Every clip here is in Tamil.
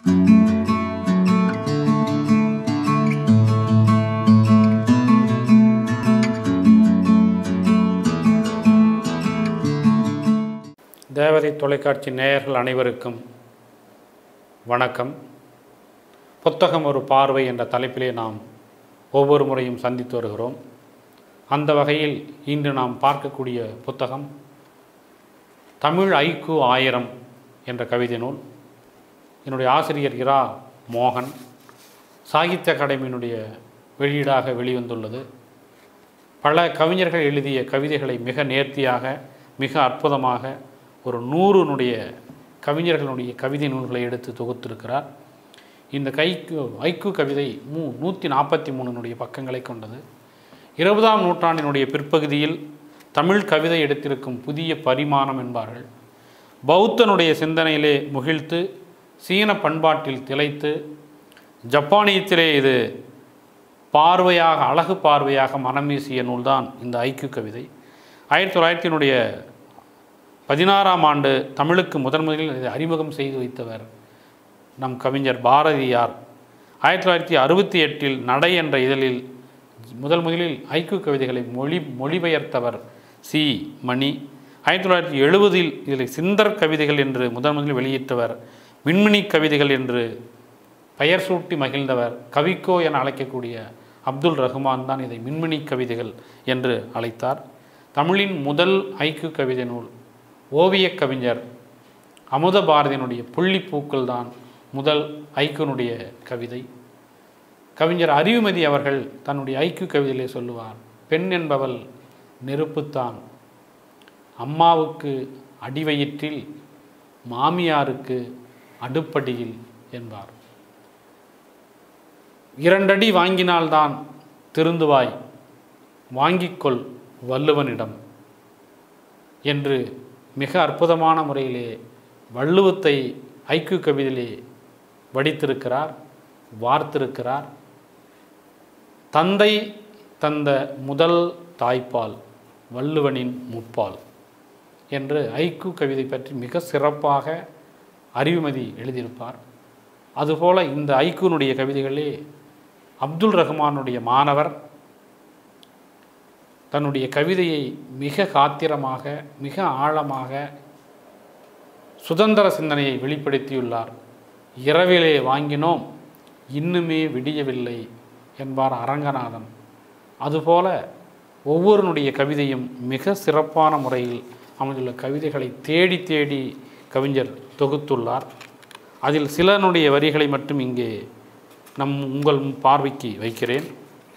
தேவதை தொலைக்காட்சி நேயர்கள் அனைவருக்கும் வணக்கம் புத்தகம் ஒரு பார்வை என்ற தலைப்பிலே நாம் ஒவ்வொரு முறையும் சந்தித்து வருகிறோம் அந்த வகையில் இன்று நாம் பார்க்கக்கூடிய புத்தகம் தமிழ் ஐக்கு ஆயிரம் என்ற கவிதை நூல் என்னுடைய ஆசிரியர் இரா மோகன் சாகித்ய அகாடமியினுடைய வெளியீடாக வெளிவந்துள்ளது பல கவிஞர்கள் எழுதிய கவிதைகளை மிக நேர்த்தியாக மிக அற்புதமாக ஒரு நூறுனுடைய கவிஞர்களுடைய கவிதை நூல்களை எடுத்து தொகுத்திருக்கிறார் இந்த கைக்கு ஐக்கு கவிதை மூ நூற்றி நாற்பத்தி மூணுனுடைய பக்கங்களை கொண்டது இருபதாம் நூற்றாண்டினுடைய பிற்பகுதியில் தமிழ் கவிதை எடுத்திருக்கும் புதிய பரிமாணம் என்பார்கள் பௌத்தனுடைய சிந்தனையிலே முகிழ்த்து சீன பண்பாட்டில் திளைத்து ஜப்பானியத்திலே இது பார்வையாக அழகு பார்வையாக மனம் வீசிய நூல்தான் இந்த ஐக்கிய கவிதை ஆயிரத்தி தொள்ளாயிரத்தினுடைய பதினாறாம் ஆண்டு தமிழுக்கு முதன் முதலில் இதை அறிமுகம் செய்து வைத்தவர் நம் கவிஞர் பாரதியார் ஆயிரத்தி தொள்ளாயிரத்தி அறுபத்தி எட்டில் நடை என்ற இதழில் முதல் முதலில் ஐக்கிய கவிதைகளை மொழி மொழிபெயர்த்தவர் சி மணி ஆயிரத்தி தொள்ளாயிரத்தி எழுபதில் இதில் சிந்தர் கவிதைகள் என்று முதன் முதலில் வெளியிட்டவர் மின்மினி கவிதைகள் என்று பெயர் சூட்டி மகிழ்ந்தவர் கவிக்கோ என அழைக்கக்கூடிய அப்துல் ரஹ்மான் தான் இதை மின்மினி கவிதைகள் என்று அழைத்தார் தமிழின் முதல் ஐக்கு கவிதை நூல் ஓவியக் கவிஞர் அமுத பாரதியினுடைய புள்ளிப்பூக்கள் தான் முதல் ஐக்குனுடைய கவிதை கவிஞர் அறிவுமதி அவர்கள் தன்னுடைய ஐக்கு கவிதையிலே சொல்லுவார் பெண் என்பவள் நெருப்புத்தான் அம்மாவுக்கு அடிவயிற்றில் மாமியாருக்கு அடுப்படியில் என்பார் இரண்டடி வாங்கினால்தான் திருந்துவாய் வாங்கிக்கொள் வள்ளுவனிடம் என்று மிக அற்புதமான முறையிலே வள்ளுவத்தை ஐக்கிய கவிதையிலே வடித்திருக்கிறார் வார்த்திருக்கிறார் தந்தை தந்த முதல் தாய்ப்பால் வள்ளுவனின் முப்பால் என்று ஐக்கு கவிதை பற்றி மிக சிறப்பாக அறிவுமதி எழுதியிருப்பார் அதுபோல இந்த ஐக்குனுடைய கவிதைகளே அப்துல் ரஹ்மானுடைய மாணவர் தன்னுடைய கவிதையை மிக காத்திரமாக மிக ஆழமாக சுதந்திர சிந்தனையை வெளிப்படுத்தியுள்ளார் இரவிலே வாங்கினோம் இன்னுமே விடியவில்லை என்பார் அரங்கநாதன் அதுபோல ஒவ்வொருனுடைய கவிதையும் மிக சிறப்பான முறையில் அமைந்துள்ள கவிதைகளை தேடி தேடி கவிஞர் தொகுத்துள்ளார் அதில் சிலனுடைய வரிகளை மட்டும் இங்கே நம் உங்கள் பார்வைக்கு வைக்கிறேன்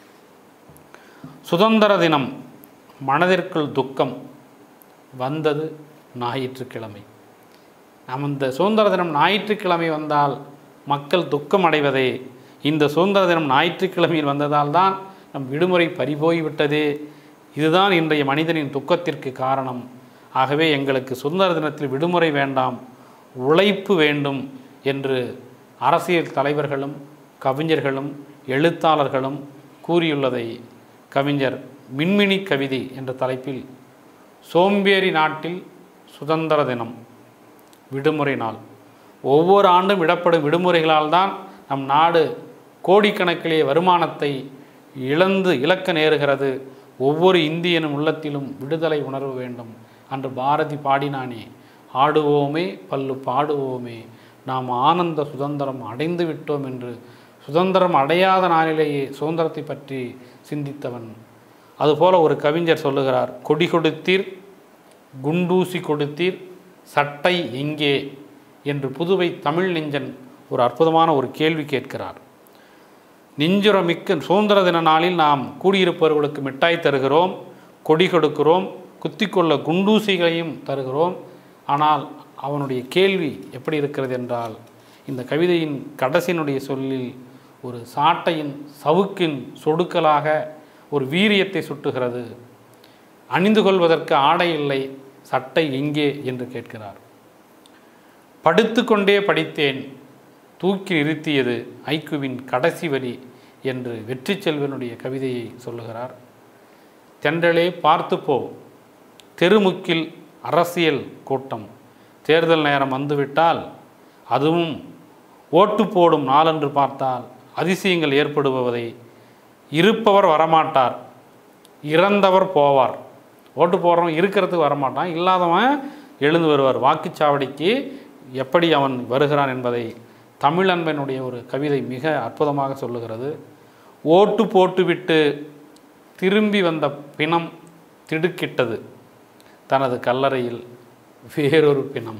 சுதந்திர தினம் மனதிற்குள் துக்கம் வந்தது ஞாயிற்றுக்கிழமை நாம் இந்த சுதந்திர தினம் ஞாயிற்றுக்கிழமை வந்தால் மக்கள் துக்கம் அடைவதே இந்த சுதந்திர தினம் ஞாயிற்றுக்கிழமையில் வந்ததால் தான் நம் விடுமுறை பறிபோய்விட்டதே இதுதான் இன்றைய மனிதனின் துக்கத்திற்கு காரணம் ஆகவே எங்களுக்கு சுதந்திர தினத்தில் விடுமுறை வேண்டாம் உழைப்பு வேண்டும் என்று அரசியல் தலைவர்களும் கவிஞர்களும் எழுத்தாளர்களும் கூறியுள்ளதை கவிஞர் மின்மினி கவிதை என்ற தலைப்பில் சோம்பேறி நாட்டில் சுதந்திர தினம் விடுமுறை நாள் ஒவ்வொரு ஆண்டும் விடப்படும் விடுமுறைகளால் தான் நம் நாடு கோடிக்கணக்கிலே வருமானத்தை இழந்து இழக்க நேருகிறது ஒவ்வொரு இந்தியனும் உள்ளத்திலும் விடுதலை உணர்வு வேண்டும் அன்று பாரதி பாடினானே ஆடுவோமே பல்லு பாடுவோமே நாம் ஆனந்த சுதந்திரம் அடைந்து விட்டோம் என்று சுதந்திரம் அடையாத நாளிலேயே சுதந்திரத்தை பற்றி சிந்தித்தவன் அதுபோல ஒரு கவிஞர் சொல்லுகிறார் கொடி கொடுத்தீர் குண்டூசி கொடுத்தீர் சட்டை எங்கே என்று புதுவை தமிழ் நெஞ்சன் ஒரு அற்புதமான ஒரு கேள்வி கேட்கிறார் நெஞ்சுரமிக்க சுதந்திர தின நாளில் நாம் கூடியிருப்பவர்களுக்கு மிட்டாய் தருகிறோம் கொடி கொடுக்கிறோம் குத்திக்கொள்ள குண்டூசிகளையும் தருகிறோம் ஆனால் அவனுடைய கேள்வி எப்படி இருக்கிறது என்றால் இந்த கவிதையின் கடைசியினுடைய சொல்லில் ஒரு சாட்டையின் சவுக்கின் சொடுக்கலாக ஒரு வீரியத்தை சுட்டுகிறது அணிந்து கொள்வதற்கு ஆடை இல்லை சட்டை எங்கே என்று கேட்கிறார் படுத்துக்கொண்டே படித்தேன் தூக்கி நிறுத்தியது ஐக்குவின் கடைசி வரி என்று வெற்றி செல்வனுடைய கவிதையை சொல்லுகிறார் தென்றலே பார்த்துப்போ தெருமுக்கில் அரசியல் கூட்டம் தேர்தல் நேரம் வந்துவிட்டால் அதுவும் ஓட்டு போடும் நாளென்று பார்த்தால் அதிசயங்கள் ஏற்படுவதை இருப்பவர் வரமாட்டார் இறந்தவர் போவார் ஓட்டு போடுறவன் இருக்கிறதுக்கு வரமாட்டான் இல்லாதவன் எழுந்து வருவார் வாக்குச்சாவடிக்கு எப்படி அவன் வருகிறான் என்பதை தமிழன்பனுடைய ஒரு கவிதை மிக அற்புதமாக சொல்லுகிறது ஓட்டு போட்டுவிட்டு திரும்பி வந்த பிணம் திடுக்கிட்டது தனது கல்லறையில் வேறொரு பிணம்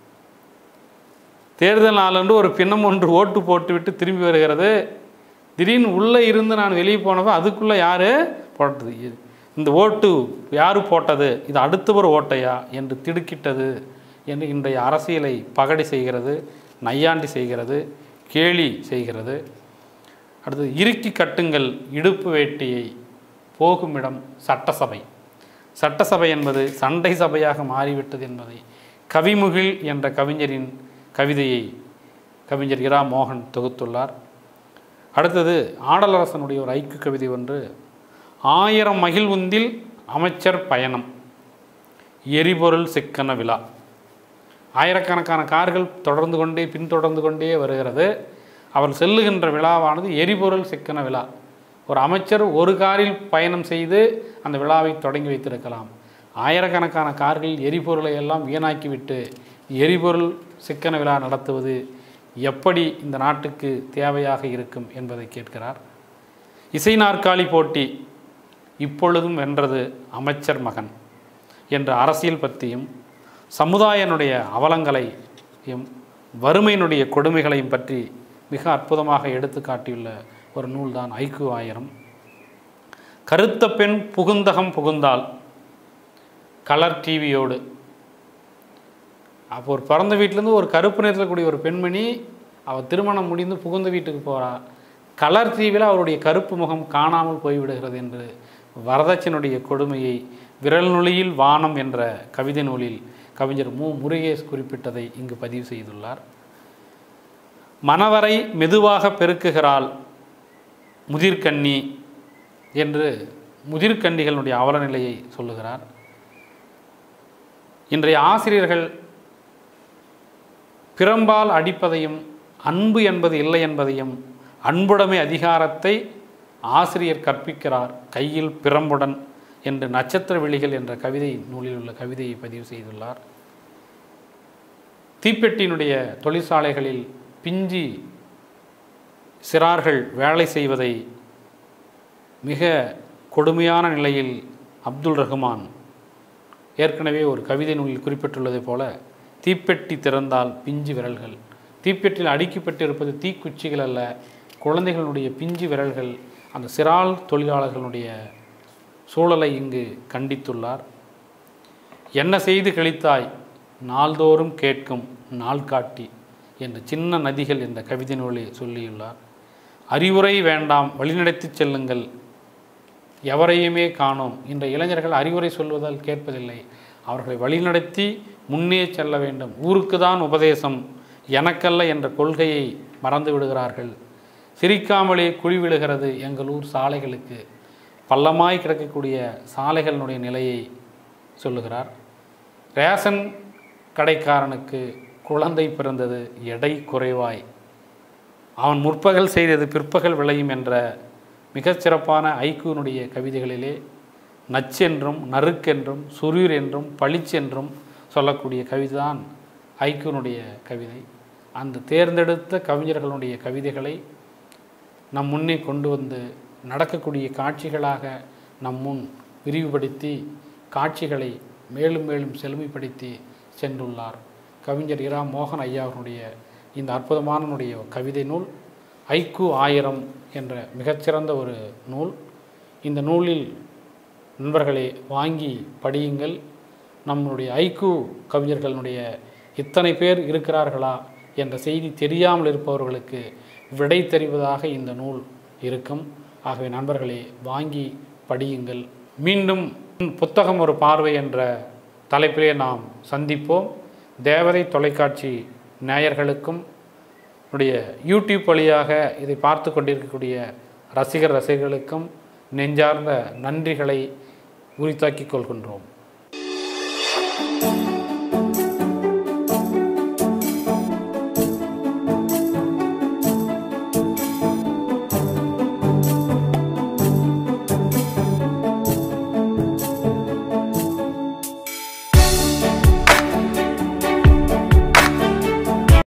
தேர்தல் நாளன்று ஒரு பிணம் ஒன்று ஓட்டு போட்டுவிட்டு திரும்பி வருகிறது திடீர்னு உள்ளே இருந்து நான் வெளியே போனப்போ அதுக்குள்ளே யார் போட்டது இது- இந்த ஓட்டு யார் போட்டது இது அடுத்தவர் ஓட்டையா என்று திடுக்கிட்டது என்று இன்றைய அரசியலை பகடி செய்கிறது நையாண்டி செய்கிறது கேலி செய்கிறது அடுத்தது இறுக்கி கட்டுங்கள் இடுப்பு வேட்டியை போகுமிடம் சட்டசபை சட்டசபை என்பது சண்டை சபையாக மாறிவிட்டது என்பதை கவிமுகில் என்ற கவிஞரின் கவிதையை கவிஞர் இரா மோகன் தொகுத்துள்ளார் அடுத்தது ஆடலரசனுடைய ஒரு ஐக்கு கவிதை ஒன்று ஆயிரம் மகிழ்வுந்தில் அமைச்சர் பயணம் எரிபொருள் சிக்கன விழா ஆயிரக்கணக்கான கார்கள் தொடர்ந்து கொண்டே பின்தொடர்ந்து கொண்டே வருகிறது அவர் செல்லுகின்ற விழாவானது எரிபொருள் சிக்கன விழா ஒரு அமைச்சர் ஒரு காரில் பயணம் செய்து அந்த விழாவை தொடங்கி வைத்திருக்கலாம் ஆயிரக்கணக்கான கார்கள் எரிபொருளை எல்லாம் வீணாக்கிவிட்டு எரிபொருள் சிக்கன விழா நடத்துவது எப்படி இந்த நாட்டுக்கு தேவையாக இருக்கும் என்பதை கேட்கிறார் இசை நாற்காலி போட்டி இப்பொழுதும் வென்றது அமைச்சர் மகன் என்ற அரசியல் பற்றியும் சமுதாயனுடைய அவலங்களையும் வறுமையினுடைய கொடுமைகளையும் பற்றி மிக அற்புதமாக எடுத்து காட்டியுள்ள ஒரு நூல்தான் ஐக்கு ஆயிரம் கருத்த பெண் புகுந்தகம் புகுந்தால் கலர் டிவியோடு அப்போ ஒரு பிறந்த வீட்டிலேருந்து ஒரு கருப்பு நிறத்தில் கூடிய ஒரு பெண்மணி அவள் திருமணம் முடிந்து புகுந்த வீட்டுக்கு போகிறா கலர் டிவியில் அவருடைய கருப்பு முகம் காணாமல் போய்விடுகிறது என்று வரதட்சனுடைய கொடுமையை விரல் நுளியில் வானம் என்ற கவிதை நூலில் கவிஞர் மு முருகேஷ் குறிப்பிட்டதை இங்கு பதிவு செய்துள்ளார் மணவரை மெதுவாக பெருக்குகிறாள் முதிர்கண்ணி என்று முதிர்கண்ணிகளுடைய அவல நிலையை சொல்லுகிறார் இன்றைய ஆசிரியர்கள் பிறம்பால் அடிப்பதையும் அன்பு என்பது இல்லை என்பதையும் அன்புடைமை அதிகாரத்தை ஆசிரியர் கற்பிக்கிறார் கையில் பிரம்புடன் என்று நட்சத்திர விழிகள் என்ற கவிதை நூலில் உள்ள கவிதையை பதிவு செய்துள்ளார் தீப்பெட்டியினுடைய தொழிற்சாலைகளில் பிஞ்சி சிறார்கள் வேலை செய்வதை மிக கொடுமையான நிலையில் அப்துல் ரஹ்மான் ஏற்கனவே ஒரு கவிதை நூலில் குறிப்பிட்டுள்ளதைப் போல தீப்பெட்டி திறந்தால் பிஞ்சு விரல்கள் தீப்பெட்டியில் அடுக்கப்பட்டிருப்பது தீக்குச்சிகள் அல்ல குழந்தைகளுடைய பிஞ்சு விரல்கள் அந்த சிறால் தொழிலாளர்களுடைய சூழலை இங்கு கண்டித்துள்ளார் என்ன செய்து கழித்தாய் நாள்தோறும் கேட்கும் நாள் காட்டி என்ற சின்ன நதிகள் என்ற கவிதை நூலில் சொல்லியுள்ளார் அறிவுரை வேண்டாம் வழிநடத்திச் செல்லுங்கள் எவரையுமே காணோம் இந்த இளைஞர்கள் அறிவுரை சொல்வதால் கேட்பதில்லை அவர்களை வழிநடத்தி முன்னே செல்ல வேண்டும் ஊருக்கு தான் உபதேசம் எனக்கல்ல என்ற கொள்கையை மறந்து விடுகிறார்கள் சிரிக்காமலே குழி விழுகிறது எங்கள் ஊர் சாலைகளுக்கு பள்ளமாய் கிடக்கக்கூடிய சாலைகளினுடைய நிலையை சொல்லுகிறார் ரேஷன் கடைக்காரனுக்கு குழந்தை பிறந்தது எடை குறைவாய் அவன் முற்பகல் செய்தது பிற்பகல் விளையும் என்ற மிகச் சிறப்பான ஐக்கூனுடைய கவிதைகளிலே நச்சென்றும் நறுக்கென்றும் சுரீர் என்றும் பளிச்சென்றும் சொல்லக்கூடிய கவிதை தான் ஐக்கூனுடைய கவிதை அந்த தேர்ந்தெடுத்த கவிஞர்களுடைய கவிதைகளை நம் முன்னே கொண்டு வந்து நடக்கக்கூடிய காட்சிகளாக நம் முன் விரிவுபடுத்தி காட்சிகளை மேலும் மேலும் செழுமைப்படுத்தி சென்றுள்ளார் கவிஞர் இரா மோகன் ஐயா அவருடைய இந்த அற்புதமானனுடைய கவிதை நூல் ஐக்கு ஆயிரம் என்ற மிகச்சிறந்த ஒரு நூல் இந்த நூலில் நண்பர்களே வாங்கி படியுங்கள் நம்முடைய ஐக்கு கவிஞர்களுடைய இத்தனை பேர் இருக்கிறார்களா என்ற செய்தி தெரியாமல் இருப்பவர்களுக்கு விடை தெரிவதாக இந்த நூல் இருக்கும் ஆகவே நண்பர்களே வாங்கி படியுங்கள் மீண்டும் புத்தகம் ஒரு பார்வை என்ற தலைப்பிலே நாம் சந்திப்போம் தேவதை தொலைக்காட்சி நேயர்களுக்கும் உடைய யூடியூப் வழியாக இதை பார்த்து கொண்டிருக்கக்கூடிய ரசிகர் ரசிகர்களுக்கும் நெஞ்சார்ந்த நன்றிகளை உரித்தாக்கிக் கொள்கின்றோம்